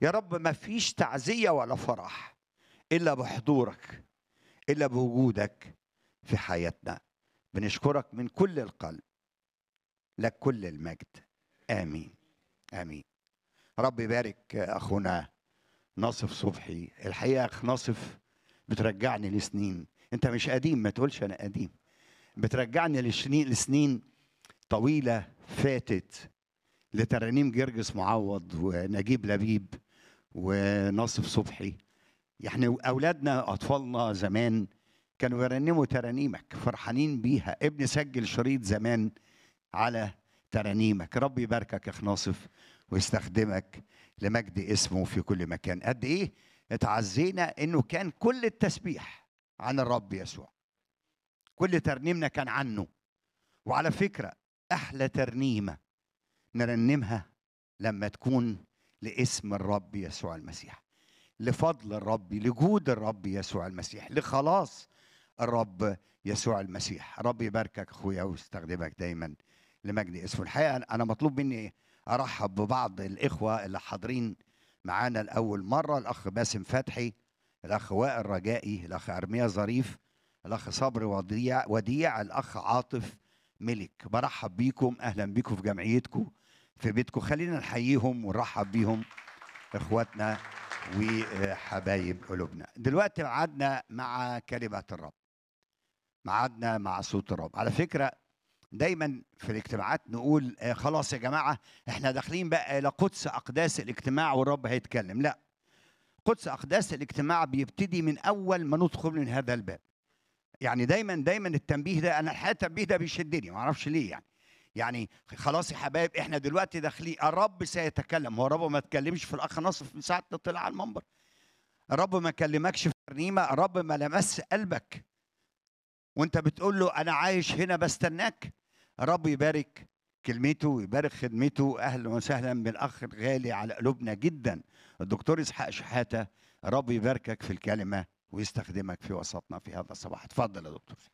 يا رب ما فيش تعزيه ولا فرح الا بحضورك الا بوجودك في حياتنا بنشكرك من كل القلب لك كل المجد امين امين رب يبارك اخونا ناصف صبحي الحقيقه اخ ناصف بترجعني لسنين انت مش قديم ما تقولش انا قديم بترجعني لسنين لسنين طويله فاتت لترانيم جرجس معوض ونجيب لبيب وناصف صبحي يعني اولادنا اطفالنا زمان كانوا يرنموا ترانيمك فرحانين بيها ابني سجل شريط زمان على ترانيمك رب يباركك يا اخ ناصف ويستخدمك لمجد اسمه في كل مكان قد ايه اتعزينا انه كان كل التسبيح عن الرب يسوع كل ترنيمنا كان عنه وعلى فكره احلى ترنيمه نرنمها لما تكون لاسم الرب يسوع المسيح لفضل الرب لجود الرب يسوع المسيح لخلاص الرب يسوع المسيح رب يباركك اخويا ويستخدمك دايما لمجد اسمه الحقيقه انا مطلوب مني ارحب ببعض الاخوه اللي حاضرين معانا لاول مره الاخ باسم فتحي الاخ وائل رجائي الاخ ارميا ظريف الاخ صبري وديع وديع الاخ عاطف ملك برحب بيكم اهلا بيكم في جمعيتكم في بيتكم خلينا نحييهم ونرحب بيهم اخواتنا وحبايب قلوبنا دلوقتي قعدنا مع كلمه الرب معادنا مع صوت الرب على فكره دايما في الاجتماعات نقول آه خلاص يا جماعه احنا داخلين بقى الى قدس اقداس الاجتماع والرب هيتكلم لا قدس اقداس الاجتماع بيبتدي من اول ما ندخل من هذا الباب يعني دايما دايما التنبيه ده انا الحقيقه التنبيه ده بيشدني ما اعرفش ليه يعني يعني خلاص يا حبايب احنا دلوقتي داخلين الرب سيتكلم هو الرب ما اتكلمش في الاخ نصف من ساعه ما طلع على المنبر الرب ما كلمكش في ترنيمه الرب ما لمس قلبك وانت بتقول له انا عايش هنا بستناك رب يبارك كلمته ويبارك خدمته اهلا وسهلا بالاخ الغالي على قلوبنا جدا الدكتور اسحاق شحاته رب يباركك في الكلمه ويستخدمك في وسطنا في هذا الصباح اتفضل يا دكتور